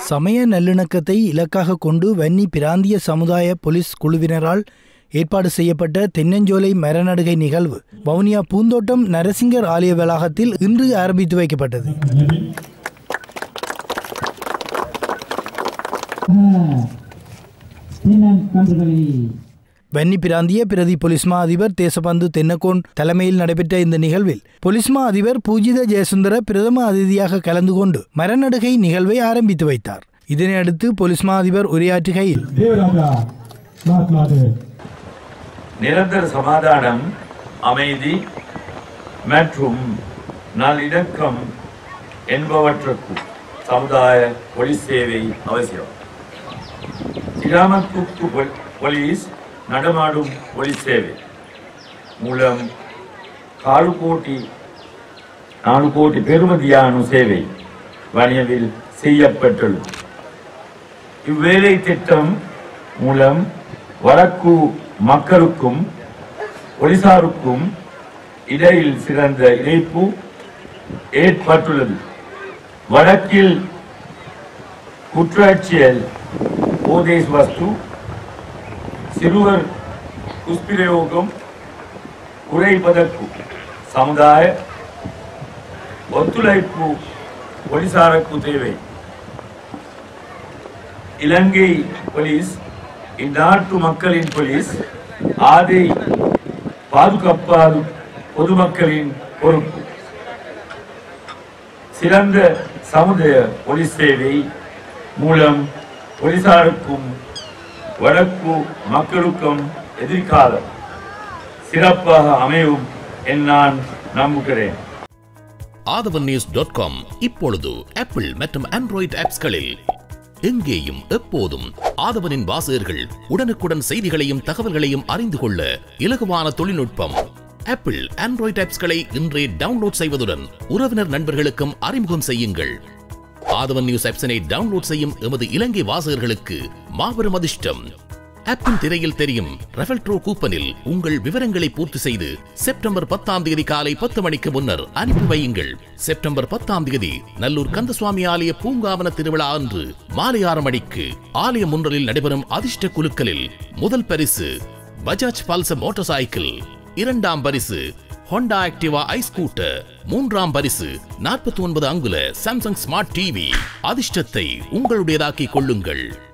சமய நல்லிணக்கத்தை இலக்காக கொண்டு வன்னி பிராந்திய சமுதாய போலீஸ் குழுவினரால் ஏற்பாடு செய்யப்பட்ட தென்னஞ்சோலை மரநடுகை நிகழ்வு வவுனியா பூந்தோட்டம் நரசிங்கர் ஆலய வளாகத்தில் இன்று ஆரம்பித்து வைக்கப்பட்டது தென்னங்கன்றுகளை வன்னி பிராந்திய பிரதி பொலிஸ்மா அதிபர் தேசபந்து தென்னகோன் தலைமையில் நடைபெற்ற இந்த நிகழ்வில் பொலிஸ்மா அதிபர் பூஜித ஜெயசுந்தர பிரதம அதிதியாக கலந்து கொண்டு மரநடுகை நிகழ்வை ஆரம்பித்து வைத்தார் இதனையடுத்து பொலிஸ்மா அதிபர் உரையாற்றுகையில் தேவராஜா மகாத்மாது நிரந்தர சமாதானம் அமைதி மற்றும் நல்லிணக்கம் என்பவற்றுக்கு சமுதாய போலீஸ் சேவை அவசியம் கிராமத்துக்கு பொ- போலீஸ் நடமாடும் போலீஸ் சேவை மூலம் காலு கோட்டி நாலு கோடி பெறுமதியான சேவை வணிகவில் செய்யப்பட்டுள்ளது இவ்வேலை திட்டம் மூலம் வடக்கு மக்களுக்கும் போலீசாருக்கும் இடையில் சிறந்த இணைப்பு ஏற்பட்டுள்ளது வடக்கில் குற்றாட்சியல் போதேஸ் வஸ்து சிறுவர் துஷ்பிரயோகம் குறைப்பதற்கு சமுதாய ஒத்துழைப்பு போலீசாருக்கு தேவை இலங்கை போலீஸ் இந்நாட்டு மக்களின் போலீஸ் அதை பாதுகாப்பாது பொதுமக்களின் பொறுப்பு சிறந்த சமுதாய போலீஸ் சேவை மூலம் போலீசாருக்கும் வடக்கு மக்களுக்கும் எதிர்காலம் சிறப்பாக அமையும் என நான் நம்புகிறேன் ஆதவன் நியூஸ் டாட் காம் இப்பொழுது ஆப்பிள் மற்றும் ஆண்ட்ராய்டு ஆப்ஸ்களில் எங்கேயும் எப்போதும் ஆதவனின் வாசகர்கள் உடனுக்குடன் செய்திகளையும் தகவல்களையும் அறிந்து கொள்ள இலகுவான தொழில்நுட்பம் ஆப்பிள் ஆண்ட்ராய்டு ஆப்ஸ்களை இன்றே டவுன்லோட் செய்வதுடன் உறவினர் நண்பர்களுக்கும் அறிமுகம் செய்யுங்கள் ஆதவன் நியூஸ் ஆப்ஸினை டவுன்லோட் செய்யும் எமது இலங்கை வாசகர்களுக்கு மாபெரும் அதிர்ஷ்டம் ஆப்பின் திரையில் தெரியும் ரெஃபல் ட்ரோ கூப்பனில் உங்கள் விவரங்களை பூர்த்தி செய்து செப்டம்பர் பத்தாம் தேதி காலை பத்து மணிக்கு முன்னர் அனுப்பி வையுங்கள் செப்டம்பர் பத்தாம் தேதி நல்லூர் கந்தசுவாமி ஆலய பூங்காவன திருவிழா அன்று மாலை ஆறு மணிக்கு ஆலய முன்றலில் நடைபெறும் அதிர்ஷ்ட குலுக்கலில் முதல் பரிசு பஜாஜ் பல்சர் மோட்டார் சைக்கிள் இரண்டாம் பரிசு ஹோண்டா ஆக்டிவா ஐ ஸ்கூட்டர் மூன்றாம் பரிசு நாற்பத்தி ஒன்பது அங்குல சாம்சங் ஸ்மார்ட் டிவி அதிர்ஷ்டத்தை உங்களுடையதாக்கிக் கொள்ளுங்கள்